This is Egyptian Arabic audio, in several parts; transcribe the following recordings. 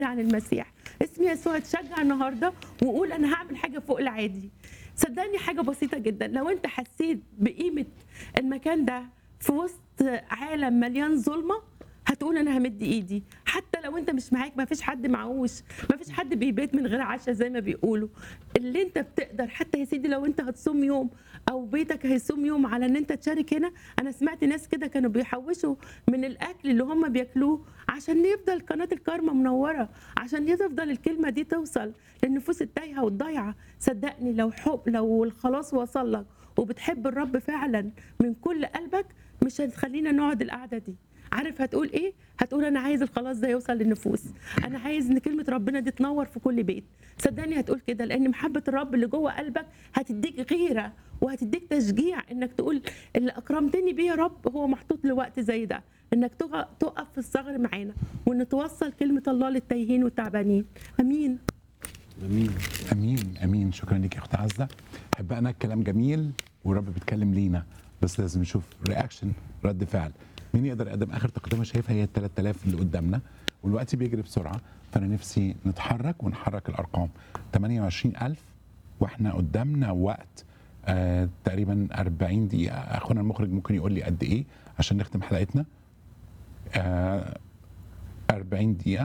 عن المسيح اسم يسوع تشجع النهارده وقول انا هعمل حاجه فوق العادي صدقني حاجه بسيطه جدا لو انت حسيت بقيمه المكان ده في وسط عالم مليان ظلمه هتقول انا همد ايدي حتى لو انت مش معاك ما فيش حد معهوش ما فيش حد بيبيت من غير عشاء زي ما بيقولوا اللي انت بتقدر حتى يا سيدي لو انت هتصوم يوم او بيتك هيصوم يوم على ان انت تشارك هنا انا سمعت ناس كده كانوا بيحوشوا من الاكل اللي هم بياكلوه عشان يفضل قناه الكارما منوره عشان يفضل الكلمه دي توصل للنفوس التايهه والضايعه صدقني لو حب لو الخلاص وصل لك وبتحب الرب فعلا من كل قلبك مش هتخلينا نقعد القعده دي عارف هتقول ايه هتقول انا عايز الخلاص ده يوصل للنفوس انا عايز ان كلمه ربنا دي تنور في كل بيت صدقني هتقول كده لان محبه الرب اللي جوه قلبك هتديك غيره وهتديك تشجيع انك تقول اللي اكرمتني بيه يا رب هو محطوط لوقت زي ده انك تغ- تقف في الثغر معانا وان توصل كلمه الله للتايهين والتعبانين امين امين امين امين شكرا لك يا اخت عزه احب انا الكلام جميل والرب بيتكلم لينا بس لازم نشوف رياكشن رد فعل مين يقدر يقدم اخر تقدمه شايفها هي ال 3000 اللي قدامنا والوقت بيجري بسرعه فانا نفسي نتحرك ونحرك الارقام 28000 واحنا قدامنا وقت آه تقريبا 40 دقيقه اخونا المخرج ممكن يقول لي قد ايه عشان نختم حلقتنا آه 40 دقيقه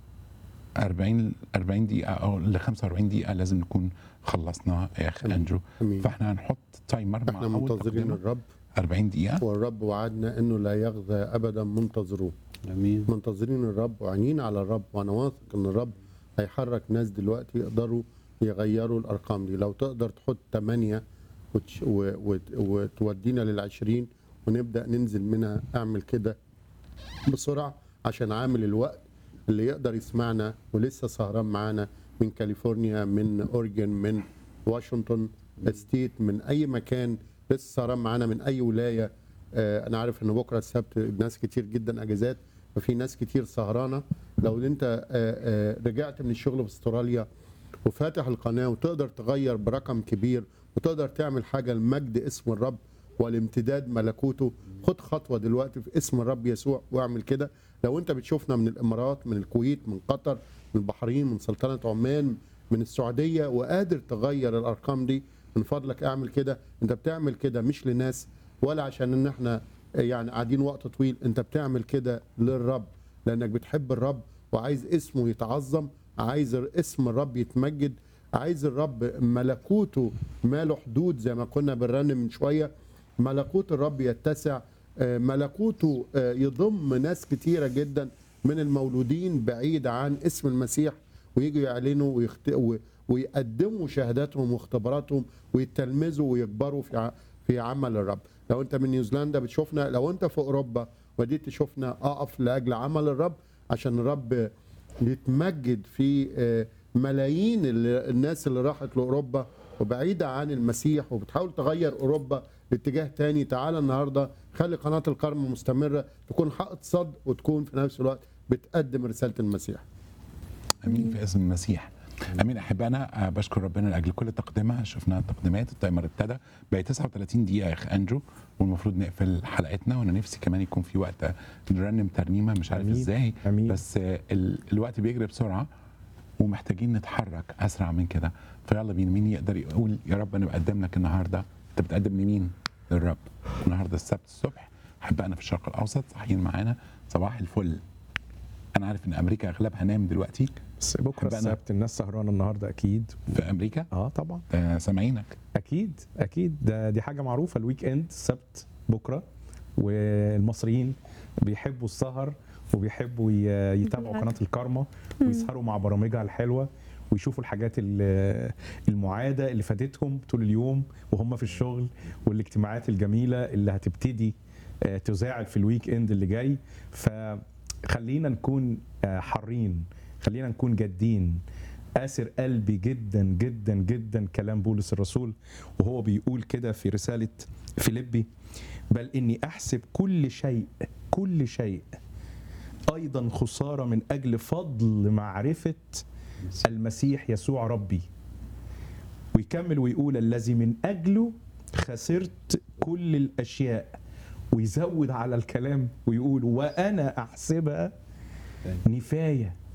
40 40 دقيقة أو ل 45 دقيقة لازم نكون خلصنا يا أخ أمين. أندرو أمين. فاحنا هنحط تايمر مع احنا أول منتظرين تقدمة الرب 40 دقيقة والرب وعدنا انه لا يغزى ابدا منتظروه امين منتظرين الرب وعينين على الرب وانا واثق ان الرب هيحرك ناس دلوقتي يقدروا يغيروا الارقام دي لو تقدر تحط 8 وتش- و- وت- وتودينا للعشرين ونبدا ننزل منها اعمل كده بسرعه عشان عامل الوقت اللي يقدر يسمعنا ولسه سهران معانا من كاليفورنيا من اورجن من واشنطن ستيت من اي مكان لسه سهران معانا من اي ولايه آه، انا عارف ان بكره السبت ناس كتير جدا اجازات ففي ناس كتير سهرانه لو انت آه، آه، رجعت من الشغل في استراليا وفاتح القناه وتقدر تغير برقم كبير وتقدر تعمل حاجه لمجد اسم الرب والامتداد ملكوته خد خطوه دلوقتي في اسم الرب يسوع واعمل كده لو انت بتشوفنا من الامارات من الكويت من قطر من البحرين من سلطنه عمان من السعوديه وقادر تغير الارقام دي من فضلك اعمل كده انت بتعمل كده مش لناس ولا عشان ان احنا يعني قاعدين وقت طويل انت بتعمل كده للرب لانك بتحب الرب وعايز اسمه يتعظم عايز اسم الرب يتمجد عايز الرب ملكوته ما له حدود زي ما كنا بنرنم من شويه ملكوت الرب يتسع آه، ملكوته آه، يضم ناس كتيره جدا من المولودين بعيد عن اسم المسيح ويجوا يعلنوا ويخت... و- ويقدموا شهاداتهم واختباراتهم ويتلمذوا ويكبروا في ع... في عمل الرب لو انت من نيوزيلندا بتشوفنا لو انت في اوروبا وديت تشوفنا اقف لاجل عمل الرب عشان الرب يتمجد في آه، ملايين ال- الناس اللي راحت لاوروبا وبعيده عن المسيح وبتحاول تغير اوروبا لاتجاه تاني تعالى النهارده خلي قناه الكرم مستمره تكون حائط صد وتكون في نفس الوقت بتقدم رساله المسيح امين في اسم المسيح امين احبائنا آه، بشكر ربنا لاجل كل تقدمه شفنا التقديمات التايمر ابتدى بقى 39 دقيقه يا اخ اندرو والمفروض نقفل حلقتنا وانا نفسي كمان يكون في وقت نرنم ترنيمه مش عارف أمين. ازاي أمين. بس آه، ال- الوقت بيجري بسرعه ومحتاجين نتحرك اسرع من كده فيلا بينا مين يقدر يقول يا رب انا بقدم لك النهارده انت بتقدم لمين للرب النهارده السبت الصبح احبائنا في الشرق الاوسط صاحيين معانا صباح الفل انا عارف ان امريكا اغلبها نام دلوقتي بس بكره أحب أنا- السبت الناس سهرانه النهارده اكيد في امريكا اه طبعا آه، سامعينك اكيد اكيد ده دي حاجه معروفه الويك اند السبت بكره والمصريين بيحبوا السهر وبيحبوا ي- يتابعوا قناه الكارما ويسهروا مع برامجها الحلوه ويشوفوا الحاجات ال- المعاده اللي فاتتهم طول اليوم وهم في الشغل والاجتماعات الجميله اللي هتبتدي آه، تذاع في الويك اند اللي جاي فخلينا نكون آه، حرين خلينا نكون جادين آسر قلبي جدا جدا جدا كلام بولس الرسول وهو بيقول كده في رسالة فيليبي بل إني أحسب كل شيء كل شيء أيضا خسارة من أجل فضل معرفة المسيح يسوع ربي ويكمل ويقول الذي من أجله خسرت كل الأشياء ويزود على الكلام ويقول وأنا أحسبها نفاية